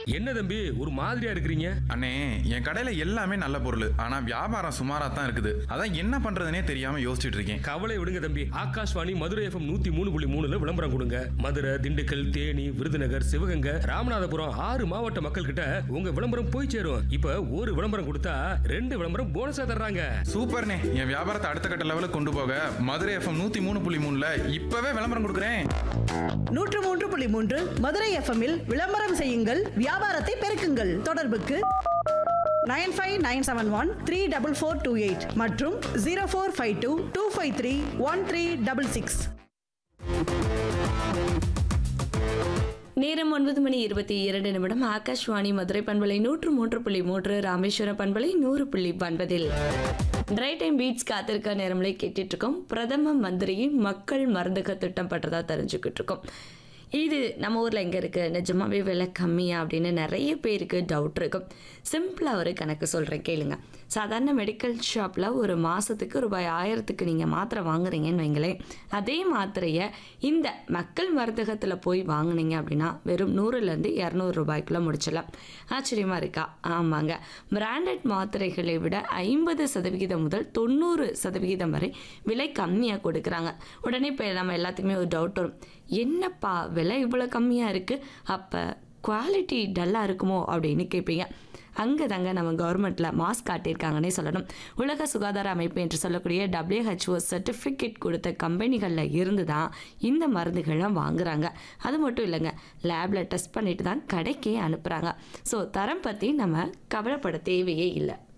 என்ன தம்பி ஒரு மாதிரியா இருக்கிறீங்க அண்ணே என் கடையில எல்லாமே நல்ல பொருள் ஆனா வியாபாரம் சுமாரா தான் இருக்குது அதான் என்ன பண்றதுனே தெரியாம யோசிச்சுட்டு இருக்கேன் கவலை விடுங்க தம்பி ஆகாஷ்வாணி மதுரை எஃப்எம் நூத்தி மூணு புள்ளி மூணுல விளம்பரம் கொடுங்க மதுரை திண்டுக்கல் தேனி விருதுநகர் சிவகங்கை ராமநாதபுரம் ஆறு மாவட்ட மக்கள் கிட்ட உங்க விளம்பரம் போய் சேரும் இப்ப ஒரு விளம்பரம் கொடுத்தா ரெண்டு விளம்பரம் போனஸா தர்றாங்க சூப்பர்ண்ணே என் வியாபாரத்தை அடுத்த கட்ட லெவலுக்கு கொண்டு போக மதுரை எஃப்எம் நூத்தி மூணு புள்ளி மூணுல இப்பவே விளம்பரம் கொடுக்குறேன் நூற்று மூன்று புள்ளி மூன்று மதுரை எஃப்எம்மில் விளம்பரம் செய்யுங்கள் வியாபாரத்தை பெருக்குங்கள் தொடர்புக்கு nine five nine seven one three double four two eight மற்றும் zero four five two two five three one three double six நேரம் ஒன்பது மணி இருபத்தி இரண்டு நிமிடம் ஆகாஷ்வாணி மதுரை பண்பலை நூற்று மூன்று புள்ளி மூன்று ராமேஸ்வரம் பண்பலை நூறு புள்ளி ஒன்பதில் ட்ரை டைம் பீட்ஸ் காத்திருக்க நேரம்ல கேட்டுட்டு இருக்கோம் பிரதம மந்திரியின் மக்கள் மருந்தக திட்டம் பற்றதா தெரிஞ்சுக்கிட்டு இருக்கோம் இது நம்ம ஊரில் எங்கே இருக்குது நிஜமாவே விலை கம்மியா அப்படின்னு நிறைய பேருக்கு டவுட் இருக்கும் சிம்பிளாக ஒரு கணக்கு சொல்கிறேன் கேளுங்க சாதாரண மெடிக்கல் ஷாப்பில் ஒரு மாதத்துக்கு ரூபாய் ஆயிரத்துக்கு நீங்கள் மாத்திரை வாங்குறீங்கன்னு வைங்களேன் அதே மாத்திரையை இந்த மக்கள் மருந்தகத்தில் போய் வாங்குனீங்க அப்படின்னா வெறும் நூறுலேருந்து இரநூறு ரூபாய்க்குள்ள முடிச்சிடலாம் ஆச்சரியமாக இருக்கா ஆமாங்க பிராண்டட் மாத்திரைகளை விட ஐம்பது சதவிகிதம் முதல் தொண்ணூறு சதவிகிதம் வரை விலை கம்மியாக கொடுக்குறாங்க உடனே இப்போ நம்ம எல்லாத்துக்குமே ஒரு டவுட் வரும் என்னப்பா விலை இவ்வளோ கம்மியாக இருக்குது அப்போ குவாலிட்டி டல்லாக இருக்குமோ அப்படின்னு கேட்பீங்க அங்கே தாங்க நம்ம கவர்மெண்ட்டில் மாஸ்க் காட்டியிருக்காங்கன்னே சொல்லணும் உலக சுகாதார அமைப்பு என்று சொல்லக்கூடிய WHO சர்டிஃபிகேட் கொடுத்த கம்பெனிகளில் இருந்து தான் இந்த மருந்துகள்லாம் வாங்குறாங்க அது மட்டும் இல்லைங்க லேபில் டெஸ்ட் பண்ணிட்டு தான் கடைக்கே அனுப்புகிறாங்க ஸோ தரம் பற்றி நம்ம கவலைப்பட தேவையே இல்லை